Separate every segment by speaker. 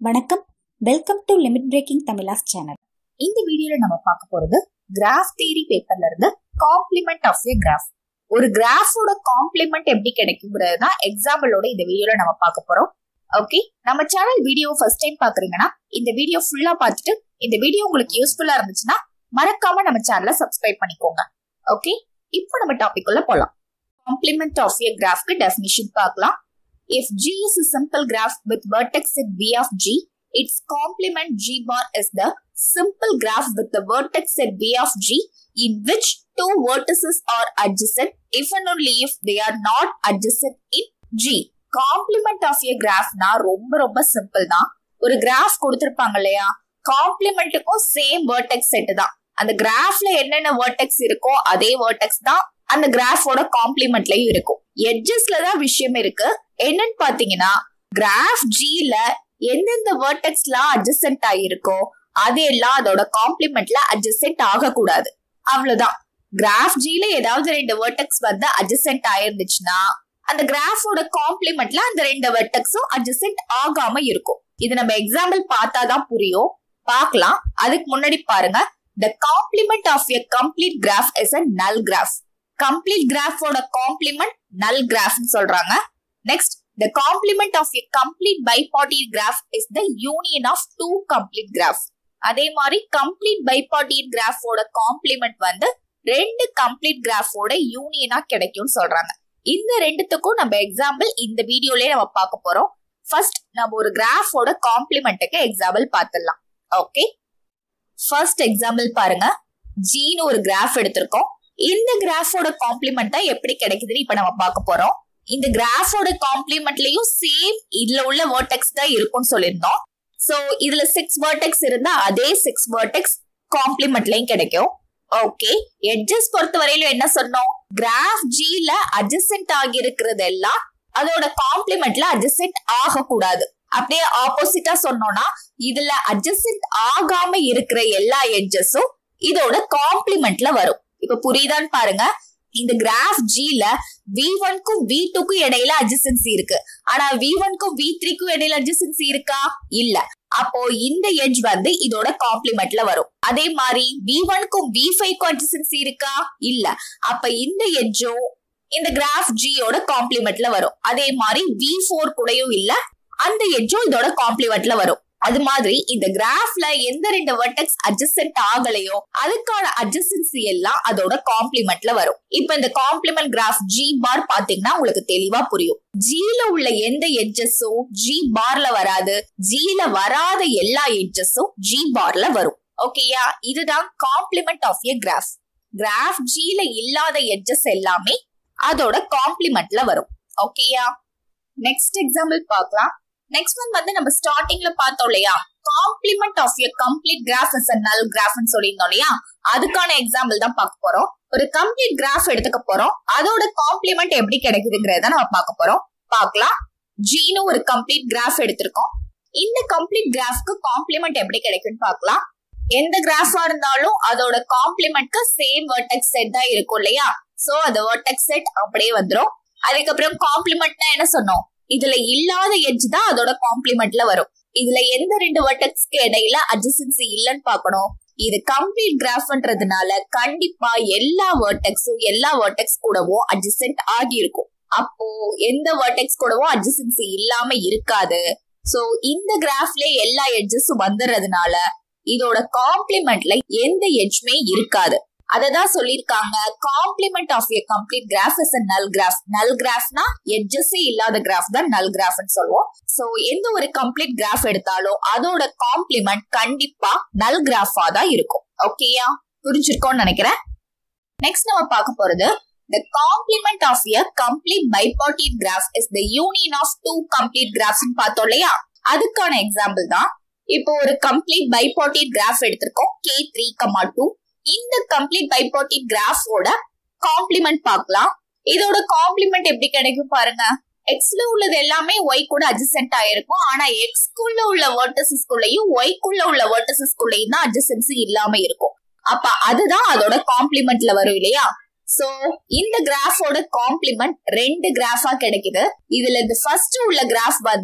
Speaker 1: வணக்கம் welcome to limit breaking Tamizhas channel
Speaker 2: இந்த வீடியோல நம்ம பார்க்க போறது கிராஃப் தியரி பேப்பர்ல இருந்து காம்ப்ளிமெண்ட் ஆஃப் ஏ கிராஃப் ஒரு கிராஃபோட காம்ப்ளிமெண்ட் எப்படி கிடைக்குங்கிறது தான் எக்ஸாம்பிளோட இந்த வீடியோல நம்ம பார்க்க போறோம் ஓகே நம்ம சேனல் வீடியோ ஃபர்ஸ்ட் டைம் பாக்குறீங்கன்னா இந்த வீடியோ ஃபுல்லா பார்த்துட்டு இந்த வீடியோ உங்களுக்கு யூஸ்ஃபுல்லா இருந்துச்சுன்னா மறக்காம நம்ம சேனலை சப்ஸ்கிரைப் பண்ணிக்கோங்க ஓகே இப்போ நம்ம டாபிக் உள்ள போலாம் காம்ப்ளிமெண்ட் ஆஃப் ஏ கிராஃப்க்கு டெஃபினிஷன் பார்க்கலாம் if G is a simple graph with vertex at B of G, its complement G bar is the simple graph with the vertex at B of G in which two vertices are adjacent if and only if they are not adjacent in G. Complement of a கிராஃப்னா ரொம்ப ரொம்ப simple தான் ஒரு graph கொடுத்திருப்பாங்க இல்லையா காம்ப்ளிமெண்ட்டுக்கும் same vertex set தான் அந்த கிராஃப்ல என்னென்ன வேர்டெக்ஸ் இருக்கோ அதே வேர்டெக்ஸ் தான் அந்த கிராஃபோட காம்ப்ளிமெண்ட்லயும் இருக்கும் எட்ஜஸ்ல தான் விஷயம் இருக்கு என்னன்னு பாத்தீங்கன்னா கிராஃப் ஜில எந்தெந்த வேர்டெக்ஸ்லாம் அட்ஜசன்ட் ஆகிருக்கோ அது எல்லாம் அதோட காம்ப்ளிமெண்ட்ல அட்ஜசன்ட் ஆகக்கூடாது அவ்வளவுதான் கிராஃப் ஜில ஏதாவது ரெண்டு வேர்டெக்ஸ் வந்து அட்ஜசன்ட் ஆயிருந்துச்சுன்னா அந்த கிராஃபோட காம்ப்ளிமெண்ட்ல அந்த ரெண்டு வெர்டெக்ஸும் அட்ஜசன்ட் ஆகாம இருக்கும் இது நம்ம எக்ஸாம்பிள் பார்த்தாதான் புரியும் பார்க்கலாம் அதுக்கு முன்னாடி பாருங்க the complement of a complete graph is a null graph complete கிராஃபோட காம்ப்ளிமெண்ட் நல் கிராஃப்னு சொல்றாங்க next the complement of a complete bipartite graph is the union of two complete graph அதே மாதிரி கம்ப்ளீட் பைபார்ட்டியல் கிராஃபோட காம்ப்ளிமெண்ட் வந்து ரெண்டு கம்ப்ளீட் கிராஃபோட யூனியனா கிடைக்கும்னு சொல்றாங்க இந்த ரெண்டுத்துக்கும் நம்ம எக்ஸாம்பிள் இந்த வீடியோலயே நம்ம பார்க்க போறோம் ஃபர்ஸ்ட் நம்ம ஒரு கிராஃபோட காம்ப்ளிமெண்ட்டுக்கு எக்ஸாம்பிள் பார்த்துடலாம் ஓகே ஃபர்ஸ்ட் எக்ஸாம்பிள் பாருங்க ஜின்னு ஒரு கிராஃப் எடுத்திருக்கோம் இந்த கிராஃபோட காம்ப்ளிமெண்ட் தான் எப்படி கிடைக்குதுன்னு இப்ப நம்ம பார்க்க போறோம் இந்த கிராஃபோட காம்ப்ளிமெண்ட்லயும் சேம் இதுல உள்ள வேர்டெக்ஸ் தான் இருக்கும்னு சொல்லியிருந்தோம் சோ இதுல சிக்ஸ் வேர்டெக்ஸ் இருந்தா அதே சிக்ஸ் வேர்டெக்ஸ் காம்ப்ளிமெண்ட்லயும் கிடைக்கும் ஓகே எட்ஜஸ் பொறுத்த வரையிலும் என்ன சொன்னோம் கிராஃப் ஜில அட்ஜசன்ட் ஆகி இருக்கிறது எல்லாம் அதோட காம்ப்ளிமெண்ட்ல அட்ஜசன்ட் ஆகக்கூடாது அப்படியே ஆப்போசிட்டா சொன்னோம்னா இதுல அட்ஜசன்ட் ஆகாம இருக்கிற எல்லா எட்ஜஸும் இதோட காம்ப்ளிமெண்ட்ல வரும் இப்ப புரியுதான்னு பாருங்க இந்த கிராஃப் ஜில வி ஒன்க்கும் வி டூக்கும் இடையில அட்ஜசன்சி இருக்கு ஆனா வி ஒன்க்கும் வி த்ரீக்கும் இடையில அட்ஜசன்சி இருக்கா இல்ல அப்போ இந்த எட்ஜ் வந்து இதோட காம்ப்ளிமெண்ட்ல வரும் அதே மாதிரி வி ஒன்க்கும் வி ஃபைவ்க்கும் அட்ஜசன்சி இருக்கா இல்ல அப்ப இந்த எட்ஜும் இந்த கிராஃப் ஜியோட காம்ப்ளிமெண்ட்ல வரும் அதே மாதிரி வி ஃபோர் கூடயும் இல்ல அந்த எட்ஜும் இதோட காம்ப்ளிமெண்ட்ல வரும் அது மாதிரி இந்த கிராஃப்ல எந்த ரெண்டு வெர்டெக்ஸ் அட்ஜசன்ட் ஆகலையோ அதுக்கான அட்ஜசன்சி எல்லாம் அதோட காம்ப்ளிமெண்ட்ல வரும் இப்ப இந்த காம்ப்ளிமெண்ட் கிராஃப் ஜி பார் பாத்தீங்கன்னா உங்களுக்கு தெளிவா புரியும் ஜில உள்ள எந்த எட்ஜஸும் ஜி பார்ல வராது ஜில வராத எல்லா எட்ஜஸும் ஜி பார்ல வரும் ஓகேயா இதுதான் complement of a graph graph ஜில இல்லாத எட்ஜஸ் எல்லாமே அதோட காம்ப்ளிமெண்ட்ல வரும் ஓகேயா நெக்ஸ்ட் எக்ஸாம்பிள் பார்க்கலாம் நெக்ஸ்ட் ஒன் வந்து நம்ம ஸ்டார்டிங்ல பார்த்தோம் இல்லையா complement of a complete graph is a null கிராஃப்னு சொல்லியிருந்தோம் இல்லையா அதுக்கான எக்ஸாம்பிள் தான் பார்க்க போறோம் ஒரு கம்ப்ளீட் கிராஃப் எடுத்துக்க போறோம் அதோட காம்ப்ளிமெண்ட் எப்படி கிடைக்குதுங்கிறத நம்ம பார்க்க போறோம் பார்க்கலாம் ஜீனு ஒரு கம்ப்ளீட் கிராஃப் எடுத்திருக்கோம் இந்த கம்ப்ளீட் கிராஃப்க்கு காம்ப்ளிமெண்ட் எப்படி கிடைக்கும்னு பார்க்கலாம் எந்த கிராஃபா இருந்தாலும் அதோட காம்ப்ளிமெண்ட்க்கு சேம் வெர்டெக்ஸ் செட் தான் இருக்கும் இல்லையா சோ அந்த வெர்டெக்ஸ் செட் அப்படியே வந்துடும் அதுக்கப்புறம் காம்ப்ளிமெண்ட்னா என்ன சொன்னோம் இதுல இல்லாத எட்ஜ் தான் அதோட காம்ப்ளிமெண்ட்ல வரும் இதுல எந்த ரெண்டு வர்டெக்ஸ்க்கு இடையில அட்ஜசன்சி இல்லைன்னு பார்க்கணும் இது கம்ப்ளீட் கிராஃப்ன்றதுனால கண்டிப்பா எல்லா வேர்டெக்ஸும் எல்லா வேர்டெக்ஸ் கூடவும் அட்ஜசன்ட் ஆகி இருக்கும் அப்போ எந்த வேர்டெக்ஸ் கூடவும் அட்ஜசன்சி இல்லாம இருக்காது சோ இந்த கிராஃப்ல எல்லா எட்ஜஸும் வந்துடுறதுனால இதோட காம்ப்ளிமெண்ட்ல எந்த எட்ஜ்மே இருக்காது அததான் சொல்லிருக்காங்க complement of a complete graph is a null graph நல் கிராஃப்னா எட்ஜஸே இல்லாத கிராஃப் தான் நல் கிராஃப்னு சொல்லுவோம் சோ எந்த ஒரு கம்ப்ளீட் கிராஃப் எடுத்தாலும் அதோட காம்ப்ளிமெண்ட் கண்டிப்பா நல் கிராஃபா தான் இருக்கும் ஓகேயா புரிஞ்சிருக்கோம்னு நினைக்கிறேன் நெக்ஸ்ட் நம்ம பார்க்க போறது The complement of a complete bipartite graph is the union of two complete graphs பார்த்தோம் இல்லையா அதுக்கான எக்ஸாம்பிள் தான் இப்போ ஒரு கம்ப்ளீட் பைபார்ட்டிட் கிராஃப் எடுத்திருக்கோம் கே த்ரீ கமா டூ இந்த கம்ப்ளீட் பைபார்ட்டிக் கிராஃபோட காம்ப்ளிமெண்ட் பார்க்கலாம் இதோட காம்ப்ளிமெண்ட் எப்படி கிடைக்கும் பாருங்க எக்ஸ்ல உள்ளது எல்லாமே ஒய் கூட அட்ஜசன்ட் ஆயிருக்கும் ஆனா எக்ஸ்குள்ள உள்ள வேர்டசஸ்குள்ளயும் ஒய்க்குள்ள உள்ள வேர்டசஸ்குள்ளயும் தான் அட்ஜசன்சி இல்லாம இருக்கும் அப்ப அதுதான் அதோட காம்ப்ளிமெண்ட்ல வரும் இல்லையா சோ இந்த கிராஃபோட காம்ப்ளிமெண்ட் ரெண்டு கிராஃபா கிடைக்குது இதுல இந்த ஃபர்ஸ்ட் உள்ள கிராஃப் வந்து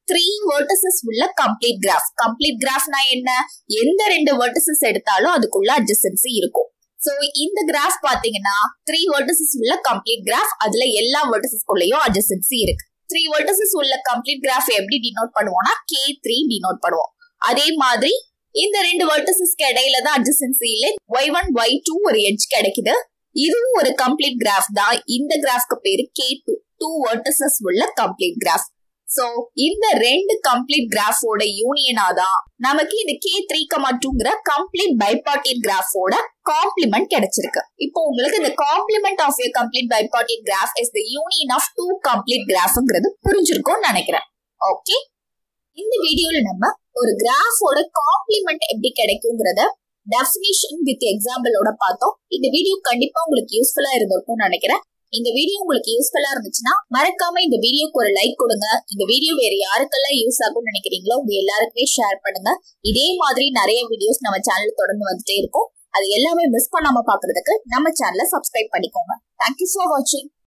Speaker 2: த்ரீ வெர்டிசஸ் உள்ள கம்ப்ளீட் கிராஃப் கம்ப்ளீட் கிராஃப்னா என்ன எந்த ரெண்டு வெர்டிசஸ் எடுத்தாலும் அதுக்குள்ள அட்ஜசன்சி இருக்கும் சோ இந்த கிராஃப் பாத்தீங்கன்னா த்ரீ வெர்டிசஸ் உள்ள கம்ப்ளீட் கிராஃப் அதுல எல்லா வெர்டிசஸ்குள்ளயும் அட்ஜசன்சி இருக்கு த்ரீ வெர்டிசஸ் உள்ள கம்ப்ளீட் கிராஃப் எப்படி டினோட் பண்ணுவோம்னா கே த்ரீ டினோட் பண்ணுவோம் அதே மாதிரி இந்த ரெண்டு வெர்டிசஸ்க்கு இடையில தான் அட்ஜசன்சில ஒய் ஒன் ஒய் டூ ஒரு எட்ஜ் கிடைக்குது இதுவும் ஒரு கம்ப்ளீட் கிராஃப் தான் இந்த கிராஃப்க்கு பேரு கே டூ டூ வெர்டிசஸ் உள்ள கம்ப்ளீட் கிராஃப் சோ இந்த ரெண்டு கம்ப்ளீட் கிராஃபோட யூனியனா தான் நமக்கு இந்த கே த்ரீ கமா டூங்கிற கம்ப்ளீட் பைபார்டின் கிராஃபோட காம்ப்ளிமெண்ட் கிடைச்சிருக்கு இப்போ உங்களுக்கு இந்த complement of a complete bipartite graph is the union of two complete கிராஃப்ங்கிறது புரிஞ்சிருக்கும்னு நினைக்கிறேன் ஓகே இந்த வீடியோல நம்ம ஒரு கிராஃபோட காம்ப்ளிமெண்ட் எப்படி கிடைக்குங்கிறத டெஃபினிஷன் வித் எக்ஸாம்பிளோட பார்த்தோம் இந்த வீடியோ கண்டிப்பா உங்களுக்கு யூஸ்ஃபுல்லா இருந்திருக்கும்னு நினைக்கிறேன் இந்த வீடியோ உங்களுக்கு யூஸ்ஃபுல்லா இருந்துச்சுன்னா மறக்காம இந்த வீடியோக்கு ஒரு லைக் கொடுங்க இந்த வீடியோ வேற யாருக்கெல்லாம் யூஸ் ஆகும்னு நினைக்கிறீங்களோ உங்க எல்லாருக்குமே ஷேர் பண்ணுங்க இதே மாதிரி நிறைய வீடியோஸ் நம்ம சேனல் தொடர்ந்து வந்துட்டே இருக்கும் அது எல்லாமே மிஸ் பண்ணாம பாக்குறதுக்கு நம்ம சேனலை சப்ஸ்கிரைப் பண்ணிக்கோங்க தேங்க்யூ ஃபார் வாட்சிங்